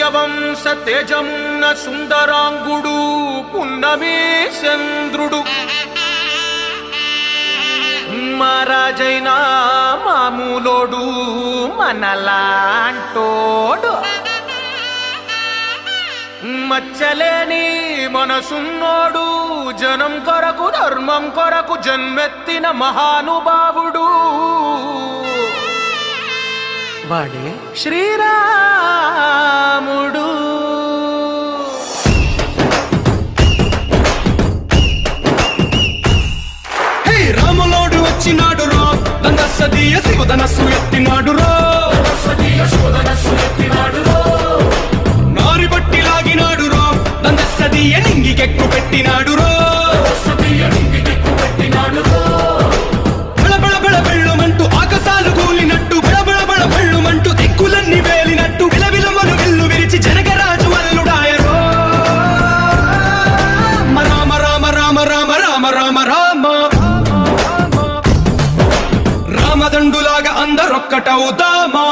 సూర్యవంశ తేజమున్న సుందరాంగుడు పున్నమి చంద్రుడు మహారాజైన మామూలోడు మనలాంటోడు మచ్చలేని మనసున్నోడు జనం కొరకు ధర్మం కొరకు జన్మెత్తిన మహానుభావుడు వాడే శ్రీరాముడు హే రాములోడు వచ్చినాడు రో దండసదీయ శివధనస్సు ఎత్తినాడు రో నారి బట్టి లాగినాడు రో దండసదీయ నింగికెక్కు పెట్టినాడు రో బళబళ బళ బెళ్ళుమంటూ ఆకాశాలు కూలినట్టు బళబళ బళ బెళ్ళుమంటూ దిక్కులన్నీ వేలినట్టు విలవిలమలు విల్లు విరిచి జనగరాజు అల్లుడాయరో రామ రామ రామ రామ రామ రామ రామ రామదండులాగా అందరొక్కటవుదామా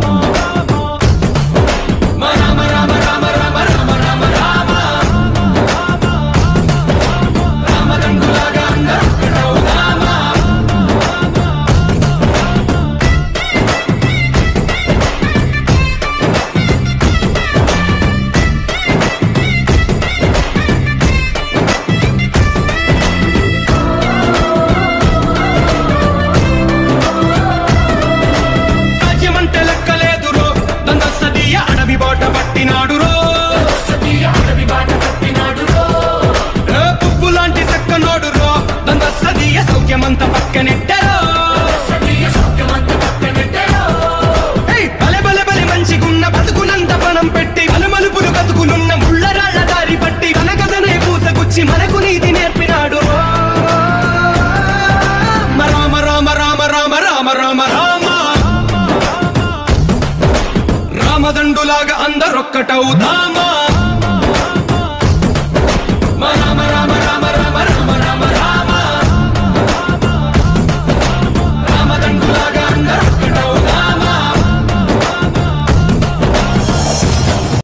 రామ రామ రామ రామ రామ రామ రామ రామదండులాగా అందరొక్కటవుదామా రాజ్యమంటే లెక్కలేదు రో దందసదీయ అడవి బాట పట్టినాడు రో ఏ పువ్వు లాంటి చక్కనోడు రో దందసదీయ సౌఖ్యమంత పక్కనెట్టరో ఏయ్, బలె బలె బలె మంచిగున్న బతుకునంత పణం పెట్టి మలుమలుపులు బతుకులున్న ముళ్ళరాళ్ళ దారి పట్టి కనకదనే పూసగుచ్చి మనకు నీతి నేర్పినాడు రో. రామ రామ రామ రామ రామ రామ రామ రామదండులాగా అందరొక్కటవుదామా రామ